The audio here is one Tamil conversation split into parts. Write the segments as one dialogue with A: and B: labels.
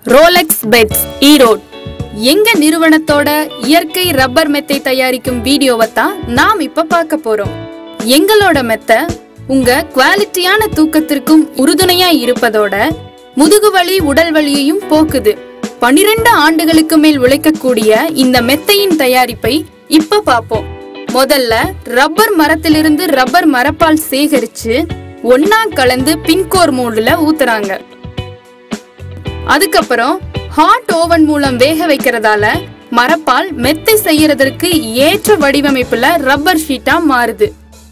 A: ரோலெக்ஸ் பெட்ஸ் ஈரோட் எங்க நிறுவனத்தோட இயற்கை ரப்பர் மெத்தை தயாரிக்கும் வீடியோவை தான் நாம் இப்ப பார்க்க போறோம் எங்களோட மெத்தை உங்க குவாலிட்டியான தூக்கத்திற்கும் உறுதுணையா இருப்பதோட முதுகு வலி உடல் வலியையும் போக்குது பனிரெண்டு ஆண்டுகளுக்கு மேல் உழைக்கக்கூடிய இந்த மெத்தையின் தயாரிப்பை இப்ப பார்ப்போம் முதல்ல ரப்பர் மரத்திலிருந்து ரப்பர் மரப்பால் சேகரிச்சு ஒன்னா கலந்து பின்கோர் மூடுல ஊத்துறாங்க அதுக்கப்புறம் ஹாட் ஓவன் மூலம் வேக வைக்கிறதால மரப்பால் மெத்தை செய்யறதற்கு ஏற்ற வடிவமைப்புல ரப்பர் ஷீட்டா மாறுது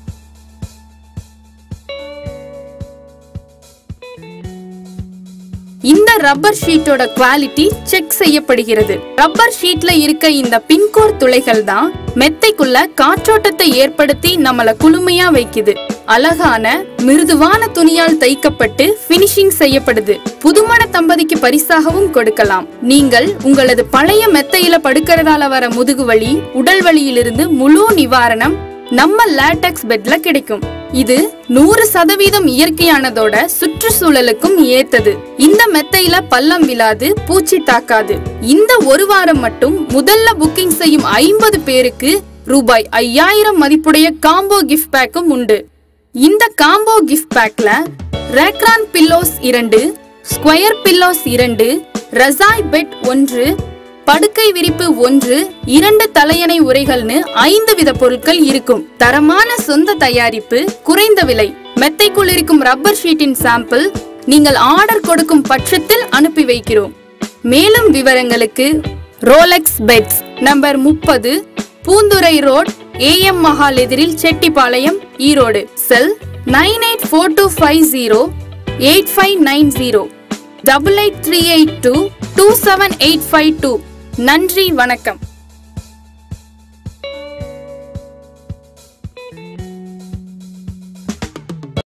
A: இந்த ரப்பர் ஷீட்டோட குவாலிட்டி செக் செய்யப்படுகிறது ரப்பர் ஷீட்ல இருக்க இந்த பின்கோர் துளைகள் தான் மெத்தைக்குள்ள காற்றோட்டத்தை ஏற்படுத்தி நம்மள குளுமையா வைக்குது அழகான மிருதுவான துணியால் தைக்கப்பட்டு பினிஷிங் செய்யப்படுது புதுமண தம்பதிக்கு பரிசாகவும் கொடுக்கலாம் நீங்கள் உங்களது பழைய மெத்தையில படுக்கிறதால வர முதுகு வலி உடல் வலியிலிருந்து முழு நிவாரணம் நம்ம லேட்டக்ஸ் பெட்ல கிடைக்கும் இது நூறு சதவீதம் இயற்கையானதோட சுற்றுச்சூழலுக்கும் ஏத்தது இந்த மெத்தையில பள்ளம் விழாது பூச்சி தாக்காது இந்த ஒரு வாரம் மட்டும் முதல்ல புக்கிங் செய்யும் ஐம்பது பேருக்கு ரூபாய் ஐயாயிரம் மதிப்புடைய காம்போ கிஃப்ட் பேக்கும் உண்டு இந்த காம்போ கிஃப்ட் பேக்ல ரேக்ரான் பில்லோஸ் இரண்டு ஸ்கொயர் பில்லோஸ் இரண்டு ரசாய் பெட் ஒன்று படுக்கை விரிப்பு ஒன்று இரண்டு தலையணை உரைகள்னு ஐந்து வித பொருட்கள் இருக்கும் தரமான சொந்த தயாரிப்பு குறைந்த விலை மெத்தைக்குள் இருக்கும் ரப்பர் ஷீட்டின் சாம்பிள் நீங்கள் ஆர்டர் கொடுக்கும் பட்சத்தில் அனுப்பி வைக்கிறோம் மேலும் விவரங்களுக்கு ரோலெக்ஸ் பெட்ஸ் நம்பர் முப்பது பூந்துரை ரோட் ஏஎம் மஹால் எதிரில் Chettipalayam Erode cell nine eight four two five zero eight five nine zero double eight three eight two two seven eight five two நன்றி வணக்கம்